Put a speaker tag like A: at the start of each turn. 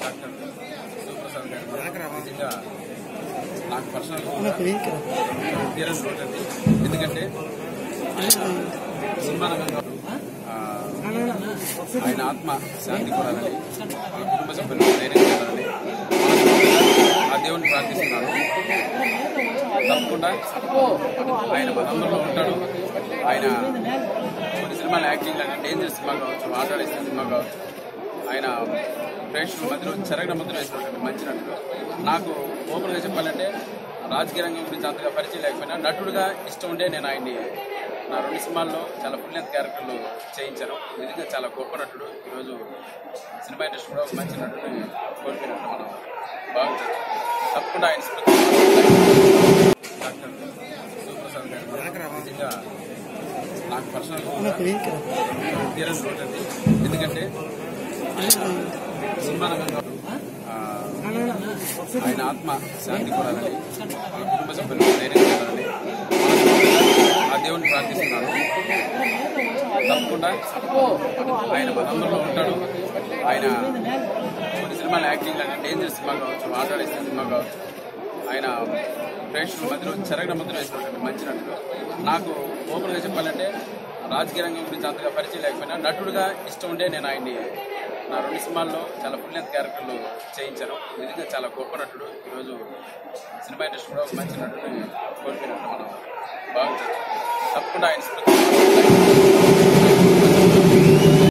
A: doctor Sivaprasad గారు నిజంగా నాకు పర్సనల్ తీరని రోడ్ అండి ఎందుకంటే సినిమా రంగంలో ఆ, ఆయన ఆత్మ శాంతి కూడాలని ఆ కుటుంబ సభ్యులు ధైర్యం చేయాలని ఆ దేవుని ప్రార్థిస్తున్నాను తప్పకుండా ఆయన మనందరిలో ఉంటాడు ఆయన కొన్ని సినిమాలు యాక్టింగ్ అంటే డేంజర్ సినిమా కావచ్చు ఆటాడేసిన సినిమా కావచ్చు ఆయన ప్రేక్షకుల మధ్యలో చెరగడ మధ్యలో వేసినటువంటి మంచి నటుడు నాకు ఓపెన్గా చెప్పాలంటే రాజకీయ రంగం గురించి అంతగా పరిచయం లేకపోయినా నటుడుగా ఇష్టం ఉండే నేను ఆయన్ని నా రెండు సినిమాల్లో చాలా ఫుల్ లెంత్ క్యారెక్టర్లు చేయించాను నిజంగా చాలా గొప్ప నటుడు ఈరోజు సినిమా ఇండస్ట్రీ కూడా ఒక మంచి నటుడిని కోల్పోయినట్టు మనం భావించవచ్చు తప్పకుండా ఆయన స్మృతి డాక్టర్ శివప్రసాద్ గారు నిజంగా నాకు పర్సనల్ తీరని రోడ్ అండి ఎందుకంటే సినిమా రంగంలో ఆ, ఆయన ఆత్మ శాంతి కూడాలని ఆ కుటుంబ సభ్యులు ధైర్యం చేయాలని ఆ దేవుని ప్రార్థిస్తున్నాను తప్పకుండా ఆయన మనందరిలో ఉంటాడు ఆయన కొన్ని సినిమాలు యాక్టింగ్ అంటే డేంజర్ సినిమా కావచ్చు ఆటాడేసిన సినిమా కావచ్చు ఆయన ప్రేక్షకుల మధ్యలో చెరగడ మధ్యలో వేసినటువంటి మంచి నటుడు నాకు ఓపెన్గా చెప్పాలంటే రాజకీయ రంగం గురించి అంతగా పరిచయం లేకపోయినా నటుడుగా ఇష్టం ఉండే నేను ఆయన్ని నా రెండు సినిమాల్లో చాలా ఫుల్ లెంత్ క్యారెక్టర్లు చేయించాను నిజంగా చాలా గొప్ప నటుడు ఈరోజు సినిమా ఇండస్ట్రీ కూడా ఒక మంచి నటుడిని కోల్పోయినట్టు మనం భావించవచ్చు తప్పకుండా ఆయన స్మృతి